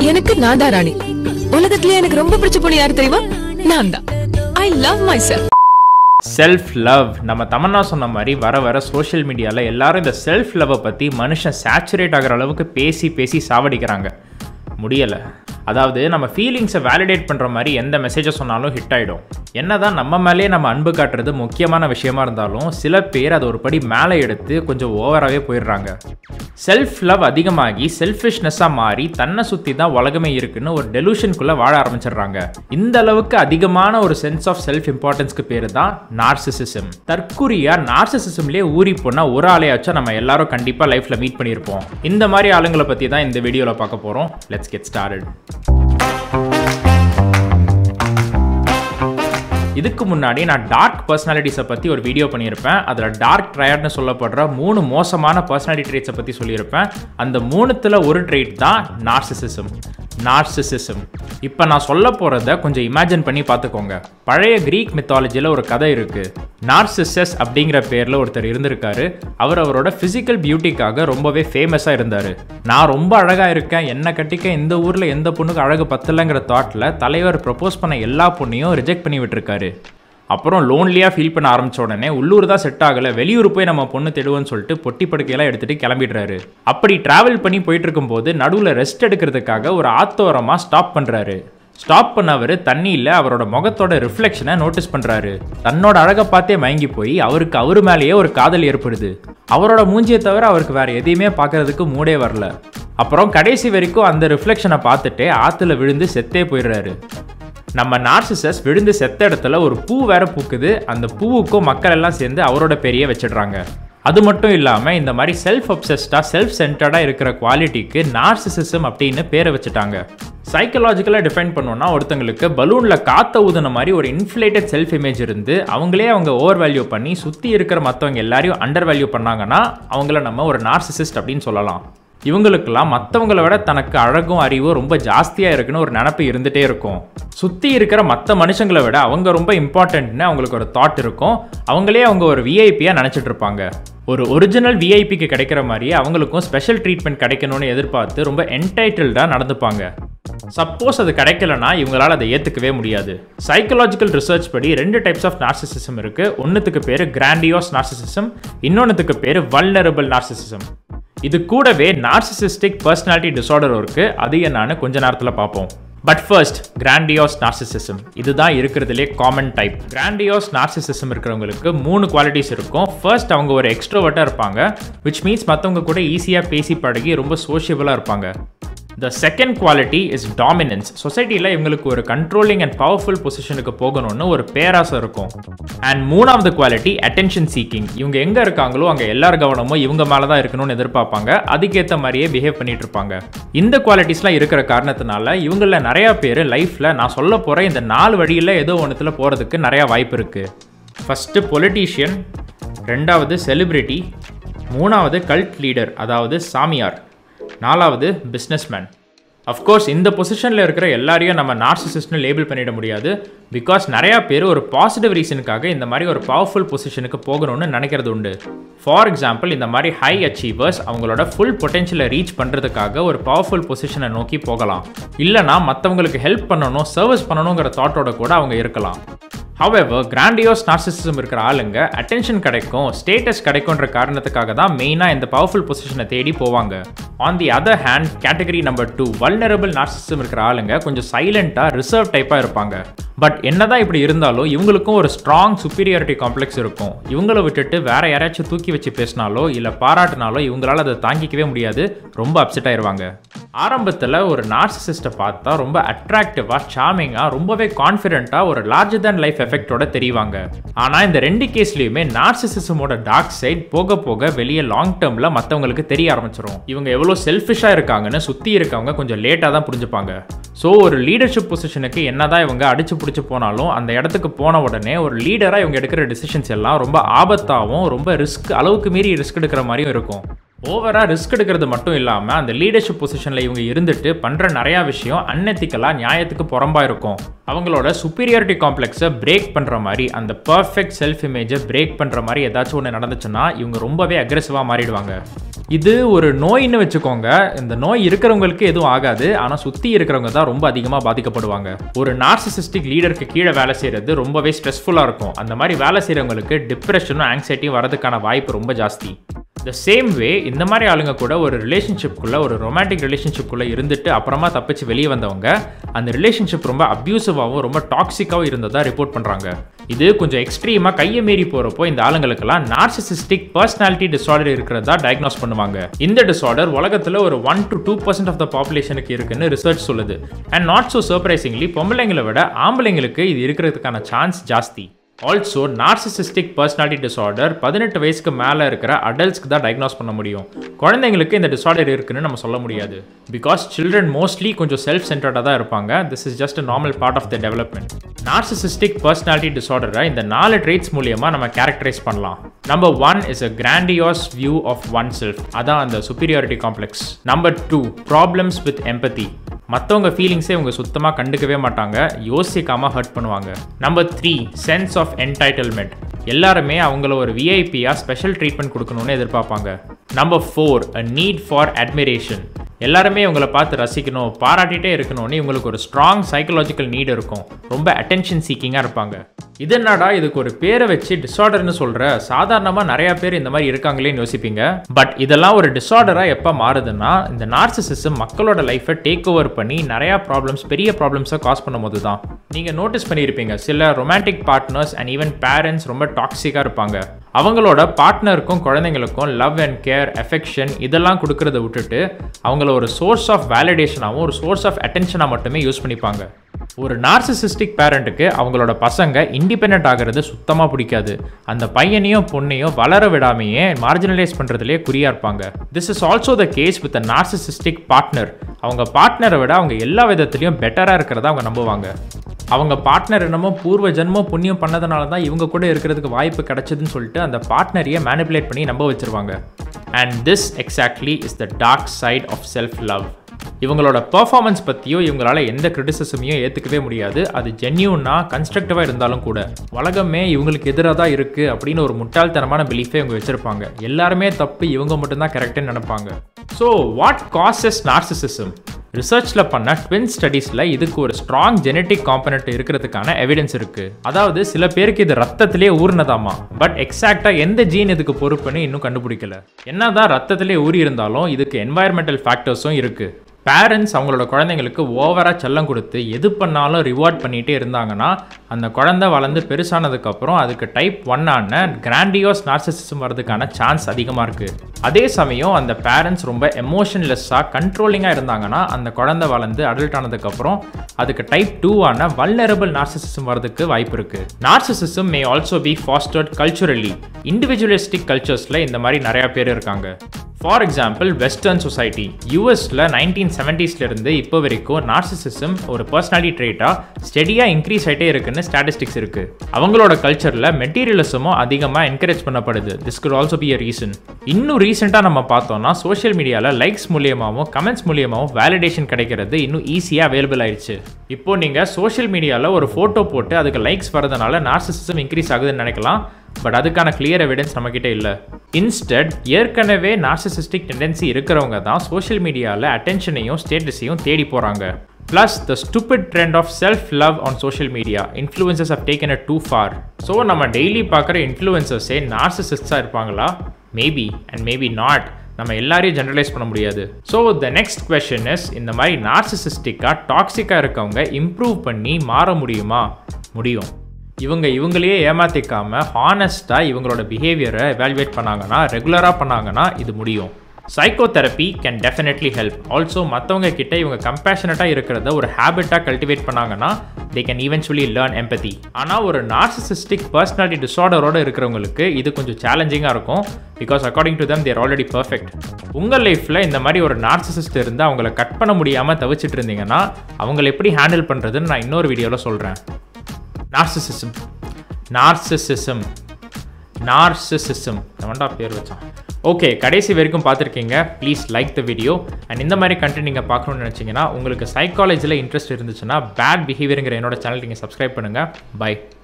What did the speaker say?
எனக்கு நான் தான் ராணி உலகத்திலேயே எனக்கு ரொம்ப பிடிச்ச பொண்ணு யாரு தெரியுமா நான் தான் I love myself self love நம்ம தமன்னா சொன்ன மாதிரி வர வர சோஷியல் மீடியாவில் எல்லாரும் இந்த செல்ஃப் லவ்வை பற்றி மனுஷன் சேச்சுரேட் ஆகிற அளவுக்கு பேசி பேசி சாவடிக்கிறாங்க முடியலை அதாவது நம்ம ஃபீலிங்ஸை வேலிடேட் பண்ணுற மாதிரி எந்த மெசேஜை சொன்னாலும் ஹிட் ஆகிடும் என்னதான் நம்ம மேலேயே நம்ம அன்பு காட்டுறது முக்கியமான விஷயமா இருந்தாலும் சில பேர் அதை ஒரு படி மேலே எடுத்து கொஞ்சம் ஓவராகவே போயிடுறாங்க செல்ஃப் லவ் அதிகமாகி செல்ஃபிஷ்னஸாக மாறி தன்னை சுற்றி தான் உலகமே இருக்குன்னு ஒரு டெலூஷனுக்குள்ளே வாழ ஆரம்பிச்சிடுறாங்க இந்த அளவுக்கு அதிகமான ஒரு சென்ஸ் ஆஃப் செல்ஃப் இம்பார்ட்டன்ஸ்க்கு பேர் தான் நார்சிசிசம் தற்குறியா நார்சிசிசம்லேயே ஊறி போனால் ஒரு ஆளையாச்சும் நம்ம எல்லாரும் கண்டிப்பாக லைஃப்பில் மீட் பண்ணியிருப்போம் இந்த மாதிரி ஆளுங்களை பற்றி தான் இந்த வீடியோவில் பார்க்க போகிறோம் லெட்ஸ் கெட் ஸ்டார்டட் இதுக்கு முன்னாடி நான் டார்க் பர்சனாலிட்டிஸை பற்றி ஒரு வீடியோ பண்ணியிருப்பேன் அதில் டார்க் ட்ரையர்னு சொல்லப்படுற மூணு மோசமான பர்சனாலிட்டி ட்ரேட்ஸை பற்றி சொல்லியிருப்பேன் அந்த மூணுத்தில் ஒரு ட்ரேட் தான் நார்சிசிசம் நார்சிசிசம் இப்போ நான் சொல்ல போகிறத கொஞ்சம் இமேஜின் பண்ணி பார்த்துக்கோங்க பழைய கிரீக் மித்தாலஜியில் ஒரு கதை இருக்குது நார்சிசஸ் அப்படிங்கிற பேரில் ஒருத்தர் இருந்திருக்காரு அவர் அவரோட ஃபிசிக்கல் பியூட்டிக்காக ரொம்பவே ஃபேமஸாக இருந்தார் நான் ரொம்ப அழகாக இருக்கேன் என்ன கட்டிக்க இந்த ஊரில் எந்த பொண்ணுக்கு அழகு பத்தலைங்கிற தாட்டில் தலைவர் ப்ரப்போஸ் பண்ண எல்லா பொண்ணையும் ரிஜெக்ட் பண்ணி விட்டுருக்காரு அப்புறம் லோன்லியாக ஃபீல் பண்ண ஆரம்பிச்ச உடனே உள்ளூர் தான் செட் ஆகலை வெளியூர் போய் நம்ம பொண்ணு தேடுவோம்னு சொல்லிட்டு பொட்டி படுக்கையெல்லாம் எடுத்துகிட்டு கிளம்பிடுறாரு அப்படி ட்ராவல் பண்ணி போயிட்டு இருக்கும்போது நடுவில் ரெஸ்ட் எடுக்கிறதுக்காக ஒரு ஆத்தோரமாக ஸ்டாப் பண்ணுறாரு ஸ்டாப் பண்ணவர் தண்ணியில் அவரோட முகத்தோட ரிஃப்ளெக்ஷனை நோட்டீஸ் பண்ணுறாரு தன்னோட அழகை பார்த்தே மயங்கி போய் அவருக்கு அவர் மேலேயே ஒரு காதல் ஏற்படுது அவரோட மூஞ்சியை தவிர அவருக்கு வேற எதையுமே பார்க்கறதுக்கு மூடே வரல அப்புறம் கடைசி வரைக்கும் அந்த ரிஃப்ளெக்ஷனை பார்த்துட்டு ஆற்றுல விழுந்து செத்தே போயிடுறாரு நம்ம நார்சிசஸ் விழுந்து செத்த இடத்துல ஒரு பூ வேற பூக்குது அந்த பூவுக்கும் மக்கள் எல்லாம் சேர்ந்து அவரோட பேரையே வச்சிடுறாங்க அது மட்டும் இல்லாமல் இந்த மாதிரி செல்ஃப் அப்சஸ்டாக செல்ஃப் சென்டர்டாக இருக்கிற குவாலிட்டிக்கு நார்சிசிசம் அப்படின்னு பேரை வச்சுட்டாங்க சைக்கலாஜிக்கலாக டிஃபைன் பண்ணோன்னா ஒருத்தங்களுக்கு பலூனில் காற்ற ஊதுன மாதிரி ஒரு இன்ஃப்ளேட்டட் செல்ஃப் இமேஜ் இருந்து அவங்களே அவங்க ஓவர் வேல்யூ பண்ணி சுற்றி இருக்கிற மற்றவங்க எல்லாரையும் அண்டர் வேல்யூ பண்ணாங்கன்னா அவங்கள நம்ம ஒரு நார்சிசிஸ்ட் அப்படின்னு சொல்லலாம் இவங்களுக்கெல்லாம் மற்றவங்கள விட தனக்கு அழகும் அறிவும் ரொம்ப ஜாஸ்தியாக இருக்குன்னு ஒரு நினப்பு இருந்துகிட்டே இருக்கும் சுற்றி இருக்கிற மற்ற மனுஷங்களை விட அவங்க ரொம்ப இம்பார்ட்டன்ட்னு அவங்களுக்கு ஒரு தாட் இருக்கும் அவங்களே அவங்க ஒரு விஐபியாக நினச்சிட்டு இருப்பாங்க ஒரு ஒரிஜினல் விஐபிக்கு கிடைக்கிற மாதிரியே அவங்களுக்கும் ஸ்பெஷல் ட்ரீட்மெண்ட் கிடைக்கணும்னு எதிர்பார்த்து ரொம்ப என்டைட்டில்டாக நடந்துப்பாங்க சப்போஸ் அது கிடைக்கலனா இவங்களால அதை ஏற்றுக்கவே முடியாது சைக்கலாஜிக்கல் ரிசர்ச் படி ரெண்டு டைப்ஸ் ஆஃப் நார்சிசிசம் இருக்குது ஒன்றுத்துக்கு பேர் கிராண்டியோஸ் நார்சிசிசம் இன்னொன்றுத்துக்கு பேர் வல்னரபிள் நார்சிசிசம் இது கூடவே நார்சிசிஸ்டிக் பர்சனாலிட்டி டிசார்டர் இருக்கு அது என்னன்னு கொஞ்ச நேரத்தில் பார்ப்போம் பட் ஃபர்ஸ்ட் கிராண்டியோஸ் நார்சிசிசம் இதுதான் இருக்கிறதுலே காமன் டைப் கிராண்டியோஸ் நார்சிசிசம் இருக்கிறவங்களுக்கு மூணு குவாலிட்டிஸ் இருக்கும் ஃபர்ஸ்ட் அவங்க ஒரு எக்ஸ்ட்ரோவர்ட்டாக இருப்பாங்க விச் மீன்ஸ் மற்றவங்க கூட ஈஸியாக பேசி பழகி ரொம்ப சோஷியபிளாக இருப்பாங்க the second quality is dominance சொசைட்டியில் இவங்களுக்கு ஒரு கண்ட்ரோலிங் அண்ட் பவர்ஃபுல் பொசிஷனுக்கு போகணும்னு ஒரு பேராசை இருக்கும் அண்ட் மூணாவது குவாலிட்டி அட்டென்ஷன் சீக்கிங் இவங்க எங்கே இருக்காங்களோ அங்கே எல்லார் கவனமும் இவங்க மேலே தான் இருக்கணும்னு எதிர்பார்ப்பாங்க அதுக்கேற்ற மாதிரியே பிஹேவ் பண்ணிட்டு இருப்பாங்க இந்த குவாலிட்டிஸ்லாம் இருக்கிற காரணத்தினால இவங்களில் நிறையா பேர் லைஃப்பில் நான் சொல்ல போகிற இந்த நாலு வழியில் ஏதோ ஒன்றுத்தில் போகிறதுக்கு நிறையா வாய்ப்பு இருக்குது ஃபஸ்ட்டு பொலிட்டீஷியன் ரெண்டாவது செலிப்ரிட்டி மூணாவது கல்ட் லீடர் அதாவது சாமியார் நாலாவது பிஸ்னஸ்மேன் அஃப்கோர்ஸ் இந்த பொசிஷனில் இருக்கிற எல்லாரையும் நம்ம நார்சிசிஸ்ட்னு லேபிள் பண்ணிட முடியாது பிகாஸ் நிறையா பேர் ஒரு பாசிட்டிவ் ரீசனுக்காக இந்த மாதிரி ஒரு பவர்ஃபுல் பொசிஷனுக்கு போகணும்னு நினைக்கிறது உண்டு ஃபார் எக்ஸாம்பிள் இந்த மாதிரி ஹை அச்சீவர்ஸ் அவங்களோட ஃபுல் பொட்டென்ஷியலை ரீச் பண்ணுறதுக்காக ஒரு பவர்ஃபுல் பொசிஷனை நோக்கி போகலாம் இல்லைனா மற்றவங்களுக்கு ஹெல்ப் பண்ணணும் சர்வீஸ் பண்ணணுங்கிற தாட்டோட கூட அவங்க இருக்கலாம் ஹவெவர் கிராண்டியோஸ் நார்சிசிசம் இருக்கிற ஆளுங்க அட்டென்ஷன் கிடைக்கும் ஸ்டேட்டஸ் கிடைக்கும்ன்ற காரணத்துக்காக தான் மெயினாக இந்த பவர்ஃபுல் பொசிஷனை தேடி போவாங்க on the other hand category number two vulnerable narcissism இருக்கிற ஆளுங்க கொஞ்சம் சைலண்ட்டாக ரிசர்வ் டைப்பாக இருப்பாங்க பட் என்னதான் இப்படி இருந்தாலும் இவங்களுக்கும் ஒரு ஸ்ட்ராங் சுப்பீரியாரிட்டி காம்ப்ளெக்ஸ் இருக்கும் இவங்கள விட்டுட்டு வேற யாராச்சும் தூக்கி வச்சு பேசினாலோ இல்லை பாராட்டினாலோ இவங்களால அதை தாங்கிக்கவே முடியாது ரொம்ப அப்செட் ஆயிருவாங்க ஆரம்பத்தில் ஒரு நார்சிசிஸ்ட்டை பார்த்தா ரொம்ப அட்ராக்டிவாக சாமிங்காக ரொம்பவே கான்ஃபிடென்ட்டாக ஒரு லார்ஜர் தேன் லைஃப் எஃபெக்டோட தெரிவாங்க ஆனால் இந்த ரெண்டு கேஸ்லையுமே நார்சிசிசமோட டார்க் சைட் போக போக வெளியே லாங் டேர்மில் மற்றவங்களுக்கு தெரிய ஆரம்பிச்சிடும் இவங்க எவ்வளோ செல்ஃபிஷாக இருக்காங்கன்னு சுற்றி இருக்கவங்க கொஞ்சம் லேட்டாக தான் புரிஞ்சுப்பாங்க ஸோ ஒரு லீடர்ஷிப் பொசிஷனுக்கு என்னதான் இவங்க அடிச்சு பிடிச்சி போனாலும் அந்த இடத்துக்கு போன உடனே ஒரு லீடராக இவங்க எடுக்கிற டிசிஷன்ஸ் எல்லாம் ரொம்ப ஆபத்தாகவும் ரொம்ப ரிஸ்க் அளவுக்கு மீறி ரிஸ்க் எடுக்கிற மாதிரியும் இருக்கும் ஓவரா ரிஸ்க் எடுக்கிறது மட்டும் இல்லாமல் அந்த லீடர்ஷிப் பொசிஷனில் இவங்க இருந்துட்டு பண்ணுற நிறையா விஷயம் அன்எத்திக்கலாக நியாயத்துக்கு புறம்பா இருக்கும் அவங்களோட சுப்பீரியாரிட்டி காம்ப்ளெக்ஸை பிரேக் பண்ணுற மாதிரி அந்த பர்ஃபெக்ட் செல்ஃப் இமேஜை பிரேக் பண்ணுற மாதிரி ஏதாச்சும் ஒன்று நடந்துச்சுன்னா இவங்க ரொம்பவே அக்ரெசிவாக மாறிடுவாங்க இது ஒரு நோயின்னு வச்சுக்கோங்க இந்த நோய் இருக்கிறவங்களுக்கு எதுவும் ஆகாது ஆனால் சுற்றி இருக்கிறவங்க தான் ரொம்ப அதிகமாக பாதிக்கப்படுவாங்க ஒரு நார்சிசிஸ்டிக் லீடருக்கு கீழே வேலை செய்கிறது ரொம்பவே ஸ்ட்ரெஸ்ஃபுல்லாக இருக்கும் அந்த மாதிரி வேலை செய்கிறவங்களுக்கு டிப்ரெஷனும் ஆங்ஸைட்டியும் வரதுக்கான வாய்ப்பு ரொம்ப ஜாஸ்தி த சேம் வே இந்த மாதிரி ஆளுங்க கூட ஒரு ரிலேஷன்ஷிப்குள்ளே ஒரு ரொமான்டிக் ரிலேஷன்ஷிப்குள்ளே இருந்துட்டு அப்புறமா தப்பிச்சு வெளியே வந்தவங்க அந்த ரிலேஷன்ஷிப் ரொம்ப அப்யூசிவாகவும் ரொம்ப டாக்ஸிக்காகவும் இருந்ததாக ரிப்போர்ட் பண்ணுறாங்க இது கொஞ்சம் எக்ஸ்ட்ரீமாக கையை மீறி போகிறப்போ இந்த ஆளுங்களுக்கெல்லாம் நார்சிசிஸ்டிக் பர்சனாலிட்டி டிசார்டர் இருக்கிறதா டயக்னோஸ் பண்ணுவாங்க இந்த டிசார்டர் உலகத்தில் ஒரு one to two percent of the பாப்புலேஷனுக்கு இருக்குன்னு ரிசர்ச் சொல்லுது அண்ட் நாட் ஸோ சர்ப்ரைசிங்லி பொம்பளைங்களை விட ஆம்பளைங்களுக்கு இது இருக்கிறதுக்கான சான்ஸ் ஜாஸ்தி ஆல்சோ நார்சிசிஸ்டிக் பர்சனாலிட்டி டிசார்டர் பதினெட்டு வயசுக்கு மேலே இருக்கிற அடல்ட்ஸ்க்கு தான் டயக்னோஸ் பண்ண முடியும் குழந்தைங்களுக்கு இந்த டிசார்டர் இருக்குன்னு நம்ம சொல்ல முடியாது பிகாஸ் சில்ட்ரன் மோஸ்ட்லி கொஞ்சம் செல்ஃப் சென்டர்டாக தான் இருப்பாங்க this is just a normal part of the development narcissistic personality டிசார்டரை இந்த நாலு ட்ரேட்ஸ் மூலியமாக நம்ம கேரக்டரைஸ் பண்ணலாம் number one is a grandiose view of oneself அதான் அந்த superiority complex number two problems with empathy மற்றவங்க ஃபீலிங்ஸே இவங்க சுத்தமாக கண்டுக்கவே மாட்டாங்க யோசிக்காமல் ஹர்ட் பண்ணுவாங்க number three sense of entitlement எல்லாருமே அவங்கள ஒரு விஐபியாக ஸ்பெஷல் ட்ரீட்மெண்ட் கொடுக்கணும்னு எதிர்பார்ப்பாங்க number four a need for admiration எல்லாருமே இவங்களை பார்த்து ரசிக்கணும் பாராட்டிகிட்டே இருக்கணும்னு இவங்களுக்கு ஒரு ஸ்ட்ராங் சைக்கலாஜிக்கல் நீட் இருக்கும் ரொம்ப அட்டென்ஷன் சீக்கிங்காக இருப்பாங்க இது என்னடா இதுக்கு ஒரு பேரை வச்சு டிஸார்டர்னு சொல்கிற சாதாரணமாக நிறைய பேர் இந்த மாதிரி இருக்காங்களேன்னு யோசிப்பீங்க பட் இதெல்லாம் ஒரு டிஸார்டராக எப்போ மாறுதுன்னா இந்த நார்சிசிசம் மக்களோட லைஃப்பை டேக் ஓவர் பண்ணி நிறையா ப்ராப்ளம்ஸ் பெரிய ப்ராப்ளம்ஸை காஸ் பண்ணும்போது தான் நீங்கள் நோட்டீஸ் பண்ணியிருப்பீங்க சில romantic partners and even parents ரொம்ப டாக்ஸிக்காக இருப்பாங்க அவங்களோட பார்ட்னருக்கும் குழந்தைங்களுக்கும் லவ் அண்ட் கேர் எஃபெக்ஷன் இதெல்லாம் கொடுக்கறத விட்டுட்டு அவங்கள ஒரு சோர்ஸ் ஆஃப் வேலிடேஷனாகவும் ஒரு சோர்ஸ் ஆஃப் அட்டென்ஷனாக மட்டுமே யூஸ் பண்ணிப்பாங்க ஒரு நார்சிசிஸ்டிக் பேரண்ட்டுக்கு அவங்களோட பசங்க இண்டிபெண்ட் ஆகிறது சுத்தமாக பிடிக்காது அந்த பையனையும் பொண்ணையும் வளர விடாமையே மார்ஜினலைஸ் பண்ணுறதுலேயே குறியா இருப்பாங்க this is also the case with a narcissistic partner அவங்க பார்ட்னரை விட அவங்க எல்லா விதத்துலையும் பெட்டராக இருக்கிறத அவங்க நம்புவாங்க அவங்க பார்ட்னர் என்னமோ பூர்வ ஜென்மம் புண்ணியம் பண்ணதுனால தான் இவங்க கூட இருக்கிறதுக்கு வாய்ப்பு கிடைச்சதுன்னு சொல்லிட்டு அந்த பார்ட்னரையே மேனிப்புலேட் பண்ணி நம்ப வச்சிருவாங்க and this exactly is the dark side of self love இவங்களோட பெர்ஃபார்மன்ஸ் பற்றியோ இவங்களால எந்த கிரிட்டிசிசமையும் ஏற்றுக்கவே முடியாது அது ஜென்யூன்னா கன்ஸ்ட்ரக்டிவாக இருந்தாலும் கூட உலகமே இவங்களுக்கு எதிராக தான் இருக்குது அப்படின்னு ஒரு முட்டாள்தனமான பிலீஃபே இவங்க வச்சுருப்பாங்க எல்லாருமே தப்பு இவங்க மட்டும்தான் கரெக்டுன்னு நினைப்பாங்க ஸோ வாட் காசஸ் நார்சிசிசம் ரிசர்ச்சில் பண்ண ட்வின் ஸ்டடீஸில் இதுக்கு ஒரு ஸ்ட்ராங் ஜெனட்டிக் காம்பனண்ட் இருக்கிறதுக்கான எவிடன்ஸ் இருக்குது அதாவது சில பேருக்கு இது ரத்தத்திலே ஊறினதாமா பட் எக்ஸாக்டாக எந்த ஜீன் இதுக்கு பொறுப்புன்னு இன்னும் கண்டுபிடிக்கல என்னதான் ரத்தத்திலே ஊறி இருந்தாலும் இதுக்கு என்வாயர்மெண்டல் ஃபேக்டர்ஸும் இருக்குது பேரண்ட்ஸ் அவங்களோட குழந்தைங்களுக்கு ஓவராக செல்லம் கொடுத்து எது பண்ணாலும் ரிவார்ட் பண்ணிகிட்டே இருந்தாங்கன்னா அந்த குழந்தை வளர்ந்து பெருசானதுக்கப்புறம் அதுக்கு டைப் ஒன்னான கிராண்டியோஸ் நார்சிசிசம் வரதுக்கான சான்ஸ் அதிகமாக இருக்குது அதே சமயம் அந்த பேரண்ட்ஸ் ரொம்ப எமோஷன்லெஸ்ஸாக கண்ட்ரோலிங்காக இருந்தாங்கன்னா அந்த குழந்தை வளர்ந்து அடல்ட் ஆனதுக்கப்புறம் அதுக்கு டைப் டூவான வல்னரபிள் நார்சிசிசம் வரதுக்கு வாய்ப்பு இருக்குது narcissism may also be fostered culturally individualistic கல்ச்சர்ஸில் இந்த மாதிரி நிறையா பேர் இருக்காங்க ஃபார் எக்ஸாம்பிள் வெஸ்டர்ன் சொசைட்டி யூஎஸில் நைன்டீன் செவன்டீஸ்லேருந்து இப்போ வரைக்கும் நார்சிசிசம் ஒரு பர்சனாலிட்டி ட்ரேட்டாக ஸ்டெடியாக இன்க்ரீஸ் ஆகிட்டே இருக்குன்னு ஸ்டாட்டிஸ்டிக்ஸ் இருக்குது அவங்களோட கல்ச்சரில் மெட்டீரியலிசமும் அதிகமாக என்கரேஜ் பண்ணப்படுது this could also be a reason இன்னும் ரீசெண்டாக நம்ம பார்த்தோம்னா சோஷியல் மீடியாவில் லைக்ஸ் மூலியமாகவும் கமெண்ட்ஸ் மூலியமாகவும் வேலிடேஷன் கிடைக்கிறது இன்னும் ஈஸியாக அவைலபிள் ஆயிடுச்சு இப்போ நீங்கள் சோஷியல் மீடியாவில் ஒரு ஃபோட்டோ போட்டு அதுக்கு லைக்ஸ் வரதுனால நார்சிசிசம் இன்க்ரீஸ் ஆகுதுன்னு நினைக்கலாம் பட் அதுக்கான கிளியர் எவிடன்ஸ் நம்மக்கிட்ட இல்லை இன்ஸ்டட் ஏற்கனவே நார்சிசிஸ்டிக் டெண்டன்சி இருக்கிறவங்க தான் சோஷியல் மீடியாவில் அட்டென்ஷனையும் ஸ்டேட்டஸையும் தேடி போகிறாங்க plus the stupid trend of self love on social media influencers have taken a too far so நம்ம டெய்லி பார்க்குற இன்ஃப்ளூயன்சஸே நார்சிசிஸ்டாக இருப்பாங்களா மேபி அண்ட் மேபி நாட் நம்ம எல்லாரையும் ஜென்ரலைஸ் பண்ண முடியாது so the next question is இந்த மாதிரி நார்சிசிஸ்டிக்காக டாக்ஸிக்காக இருக்கவங்க இம்ப்ரூவ் பண்ணி மாற முடியுமா முடியும் இவங்க இவங்களையே ஏமாத்திக்காம ஹானஸ்ட்டாக இவங்களோட பிஹேவியரை எவாலுவேட் பண்ணாங்கன்னா ரெகுலராக பண்ணாங்கன்னா இது முடியும் psychotherapy can definitely help also மற்றவங்க கிட்ட இவங்க கம்பேஷனட்டாக இருக்கிறத ஒரு ஹேபிட்டாக கல்டிவேட் பண்ணாங்கன்னா they can eventually learn empathy ஆனால் ஒரு நார்சிசிஸ்டிக் பர்சனாலிட்டி டிஸார்டரோட இருக்கிறவங்களுக்கு இது கொஞ்சம் சேலஞ்சிங்காக இருக்கும் because according to them they're already perfect உங்கள் லைஃப்பில் இந்த மாதிரி ஒரு நார்சிசிஸ்ட் இருந்து அவங்கள கட் பண்ண முடியாமல் தவிச்சிட்டு இருந்தீங்கன்னா அவங்கள எப்படி ஹேண்டில் பண்ணுறதுன்னு நான் இன்னொரு வீடியோவில் சொல்கிறேன் நார்சிசிசம் நார்சிசிசம் நார்சிசிசம் அவன்டா பேர் வச்சான் ஓகே கடைசி வரைக்கும் பார்த்துருக்கீங்க please like the video and இந்த மாதிரி கண்டென்ட் நீங்கள் பார்க்கணும்னு நினச்சிங்கன்னா உங்களுக்கு சைக்காலஜியில் இன்ட்ரெஸ்ட் இருந்துச்சுன்னா பேட் பிஹேவியருங்கிற என்னோட சேனல் நீங்கள் சப்ஸ்கிரைப் பண்ணுங்கள் பை